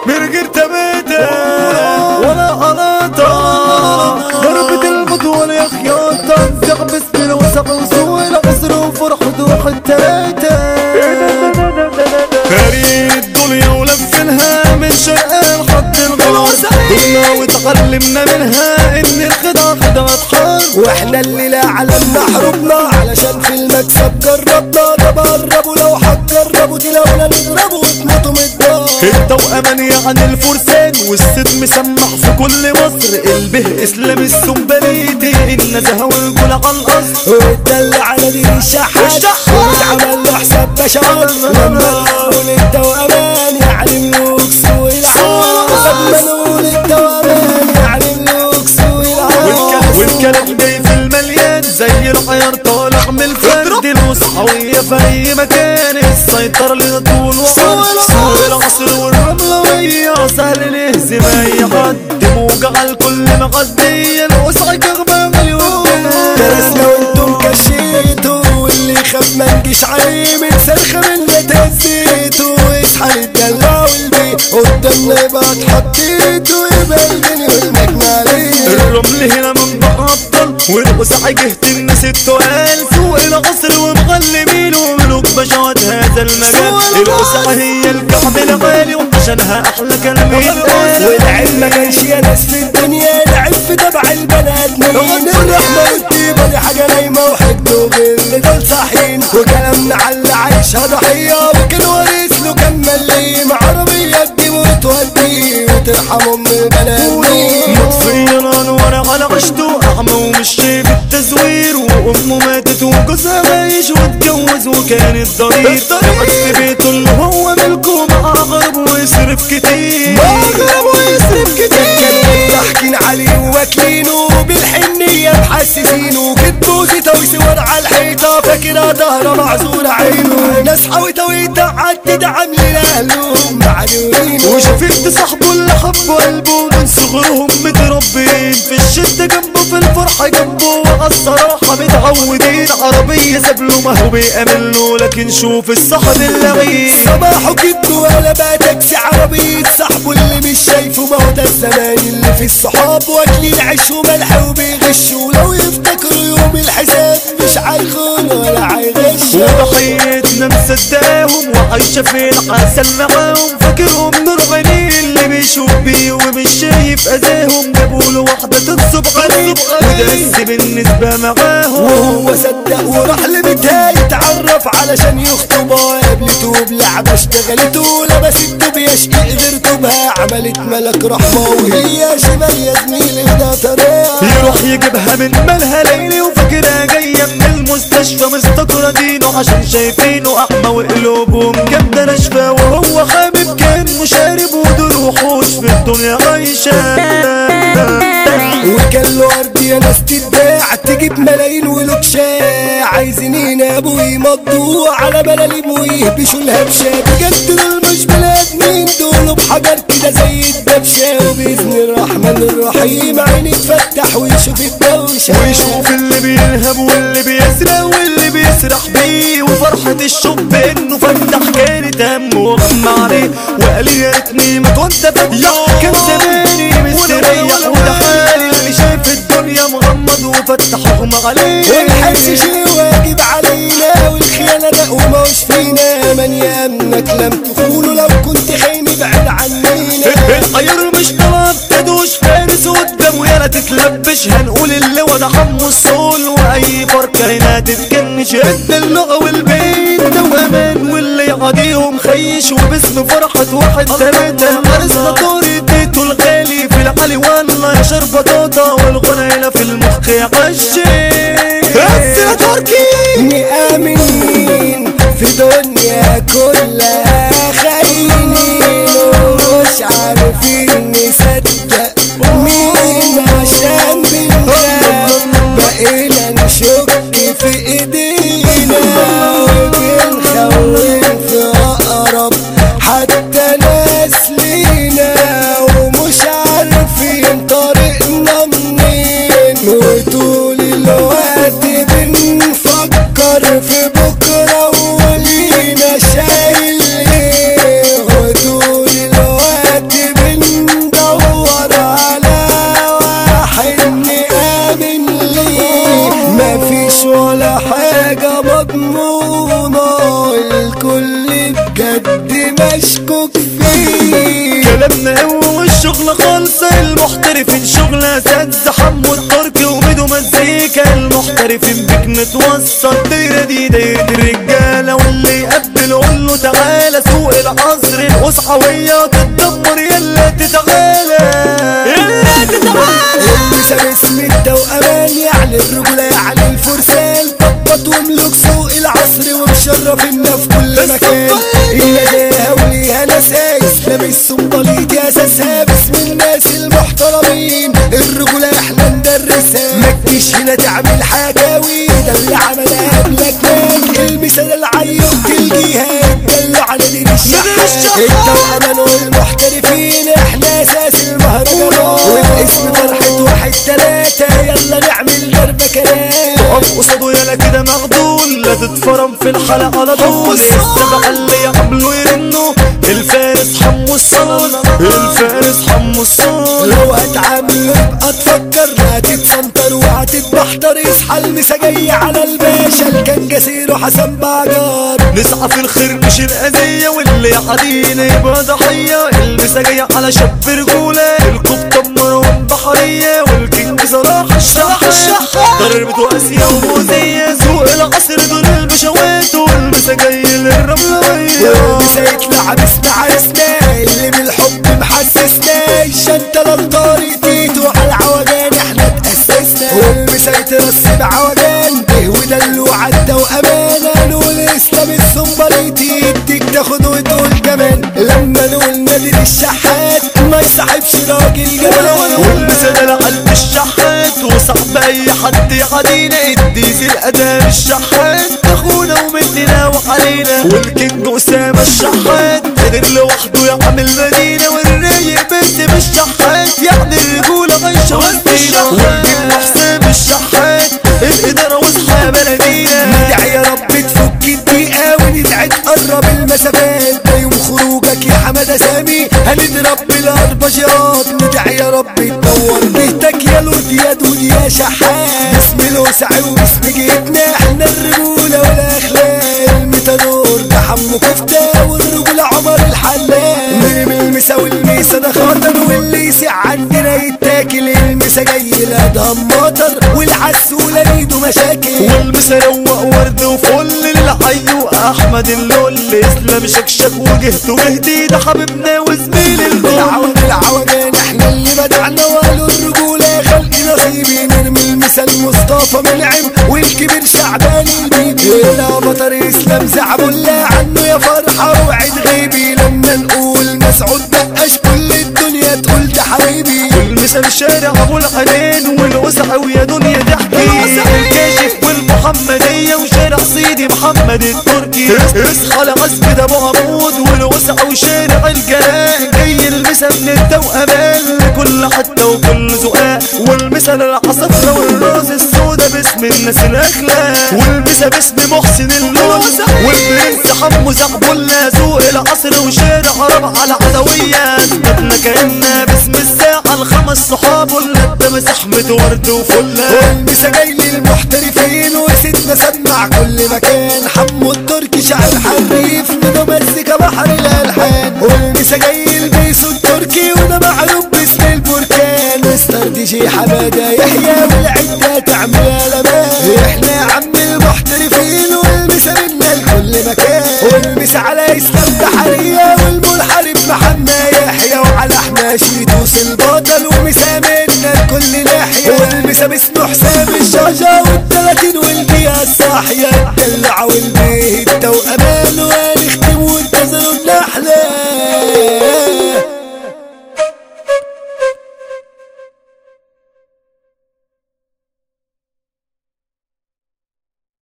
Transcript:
برجر تبيته ولا غلطة ضربة الموت ولا خياطة زغبس بالوسخ وسوء العسر وفرحة واحد تلاتة فريد الدنيا ولفنها من شرق لحد الغرب دنيا وتعلمنا منها ان الخدعة خدعة حرب واحنا الليلة على حروبنا علشان في المكسب جربنا ده قربوا لو هتجربوا دي لولا نضربوا وتموتوا من الدار التوأمان يعني الفرسان والصيد مسمع في كل مصر البه اسلام السنبليتي النزهة والجول على الاصل والدلع على دي الشحات الشحات. واتعمل له حساب بشعات لما نقول التوأمان يعني ملوك سوق العار لما نقول التوأمان يعني ملوك سوق والكلام العار والكلام جاي في المليان زي العيار طالع من الفرد الوصحوية في أي مكان السيطرة لطول وعرض سوق العصر والرملوية سهل نهزم أي حد موجة على الكل مغدية الوسع كغبة مليون درسنا وانتم كشيتوا واللي خاف ما نجيش عليه من صرخة منا تهزيتوا اصحى للدلع والبيت قدامنا يبقى اتحطيتوا يبقى الدنيا والنجم عليه الرمل هنا من بطل والوسع جهة الناس التقال سوق العصر ومغلبين وملوك بشوات هذا المجال الوسع هي الكعب الغالي وعشانها أحلى كلام يتقال والعلم ما كانش يا ناس في الدنيا لعب في تبع البني ادمين الرحمة والطيبة دي حاجة نايمة وحقد وغل دول صاحيين وكلامنا على اللي عايشها ضحية وكان وارث له كان مليم عربية تجيب وتوديه وترحم ام البني ادمين مطفيا وانا على عشته اعمى ومش شايف التزوير وامه ماتت وجوزها عايش واتجوز وكانت ضرير قعد في بيته اللي هو ملكه مع غرب ويصرف كتير مغرب ويصرف كتير ضاحكين عليه واكلينه بالحنية محسسينه كتبوا زيتا وصور على الحيطة فاكرة ظهره معزولة عينه ناس حاويته ويتقعد تدعم لأهلهم معنوينه وشفت صاحبه اللي حبه قلبه من صغرهم متربيين في الشدة جنبه في الفرحة جنبه وعالصراحة متعودين عربية ساب له ما هو بيأمن له لكن شوف الصاحب اللغيب صباحه كبده ولا بقى تاكسي عربية صاحبه اللي مش شايفه ما هو ده الزمان اللي في الصحاب واكلين عيش وملح وبيغشوا لو يفتكروا يوم الحساب مش عايخون ولا عايغشوا وضحيتنا مصدقاهم وعايشة في العسل معاهم فاكرهم نور عينيه اللي بيشوف بيه ومش شايف اذاهم جابوا له واحدة تنصب عليه ودرس بالنسبة معاهم وهو صدق وراح لبيتها يتعرف علشان يخطبها قابلته بلعبة اشتغلته لبست توب يا شقيق غير توبها عملت ملك رحمة وهي شمال يا زميلي وده طريقها يروح يجيبها من مالها ليلي وفاكرها جاية من المستشفى مستقرة دينه عشان شايفينه أعمى وقلوبهم جامدة ناشفة وهو حابب كان مشارب ودول وحوش في الدنيا عايشة وكان له ارض يا ناس تتباع تجيب ملايين ولوكشا عايزين ينابوا يمضوا على بلاليم ويهبشوا الهبشه بجد دول مش بني ادمين دول بحجر كده زي الدبشه وباذن الرحمن الرحيم عيني تفتح ويشوف الدوشه ويشوف اللي بيرهب واللي بيسرق واللي بيسرح بيه وفرحة الشب انه فتح كانت هم وغمى عليه وقال يا ريتني ما كنت فتح كان زماني مستريح وده حالي اللي شايف الدنيا مغمض وفتح اغمى عليه والحبس شيء واجب علينا والخيانة ده وماش فينا من يأمنك لم تخونه لو كنت خاين ابعد عنينا الحير مش طلب تدوش فارس قدام يا لا تتلبش هنقول اللي وده حمو الصول واي فرقة هنا تتكنش قد اللغة والبيت ده وامان واللي يعاديهم خيش وباسم فرحة واحد تلاتة ارسنا طور اديته الغالي في العلي والله يا شرب بطاطا والغنى هنا في المخ يا غشي بس يا تركي آمنين في دنيا كلها خاينين ومش عارفين نصدق مين عشان بنخاف بقينا نشك في ايدينا وبنخون في اقرب حتى ناس لينا ومش عارفين طريقنا منين وطول الوقت بنفكر في بكرة ولينا شايل ايه وطول الوقت حد مشكوك فيه كلامنا هو والشغل خالصة المحترفين شغل اساتذة حمو التركي وميدو مزيكا المحترفين بيك نتوسط دايرة دي دايرة الرجالة واللي يقبل قول له تعالى سوق العصر القصحوية تتدمر يلا تتعالى يلا تتعالى المسا باسم التوأمان يعني الرجولة يعني الفرسان طبط وملوك سوق العصر ومشرفينا في كل مكان النداهة وليها ناس اسلام السنبليط يا اساسها باسم الناس المحترمين الرجولة احنا ندرسها ما تجيش هنا تعمل حكاوي ده اللي عملها قبلك مات المثال العيوب الجهاد ده اللي على دين الشحات التوأمان والمحترفين احنا اساس المهرجانات والاسم فرحة واحد تلاتة يلا نعمل ضربة كلام تقف قصاده يالا كده مغدول لا تتفرم في الحلقة على طول السبع اللي يقبلوا يرنوا الفارس حمو الصنم الفارس حمو الصنم لو هتعامل يبقى تفكر هتتسنطر وهتتبحتر يصحى المسا جاي على الباشا الكنجسير وحسن بعجار نسعى في الخير مش الأذية واللي علينا يبقى ضحية المسا جاية على شاب رجولة القبطة مروان بحرية والكينج صلاح الشحات ضربته آسيا وموزية سوق العصر دول البشوات والمسا جاي للرملوية والمسا يطلع باسم عرسنا اللي بالحب محسسنا الشنطة للطارق تيتو على العوجان احنا تأسسنا والمسا يترسم عوجان به ودلو عدى وأمانة نقول اسلام السنبليطي يديك تاخد وتقول كمان لما نقول نادي الشحات ما يصاحبش راجل جبان والمسا ده لقلب الشحات وصعب أي حد يعدينا الديزل أداء الشحات أخونا ومننا وعلينا والكينج أسامة الشحات قدر لوحده يعمل مدينة والرايق بنت بالشحات يعني الرجولة عايشة وسطينا والجن حسام الشحات الإدارة واصحى بلدينا ندعي يا رب تفك الدقيقة وندعي تقرب المسافات ده يوم خروجك يا حمادة سامي هنضرب بالأربجات ندعي يا رب تنور بيتك يا لود يا دود يا شحات باسم الوسع وباسم جيتنا احنا الرجولة والأخلاق المتدور ده حمو كفتة والرجولة عمر الحلاق مرم المسا والميسا ده خاطر واللي يسع عندنا يتاكل المسا جاي الأدهم مطر والعسولة ايده مشاكل والمسا روق ورد وفل للحي واحمد اللول اسلام شكشك وجهته مهدي ده حبيبنا وزميل الكل العوج العوجان احنا اللي بدعنا وقالوا الرجولة خلق نصيبي نرمي المثل مصطفى منعم والكبير شعبان البيبي هنا بطر اسلام زعبولة عنه يا فرحة وعد غيبي لما نقول مسعود دقش كل الدنيا تقول ده حبيبي والمثل شارع ابو الحنين والوسع ويا دنيا تحكي الكاشف والمحمدية وشارع سيدي محمد التركي اصحى لعزب ده ابو عمود والوسع وشارع الجلاء جاي المسا من التوأمان لكل حتة وكل زقاق والمثل العصفرة والراس السودا باسم الناس الاخلاق والمسا باسم محسن اللوز والبرنس حمو زعبولة سوق العصر وشارع ربع العدوية اثبتنا كأننا باسم الساعة الخمس صحاب والندى مسحمة ورد وفلة والمسا جاي للمحترفين وسيدنا سمع كل مكان حمو التركي شعر حريف منه مزيكا بحر الالحان والمسا جاي البيسو التركي وده معروف باسم البركان مستر دي جي حماده يحيى والعده تعمل قلبان احنا يا عم المحترفين والمسا منا لكل مكان والمسا على اسلام بحريه والمنحرف محمد يحيى وعلى احنا شيتوس البطل ومسا منا لكل ناحيه والمسا باسم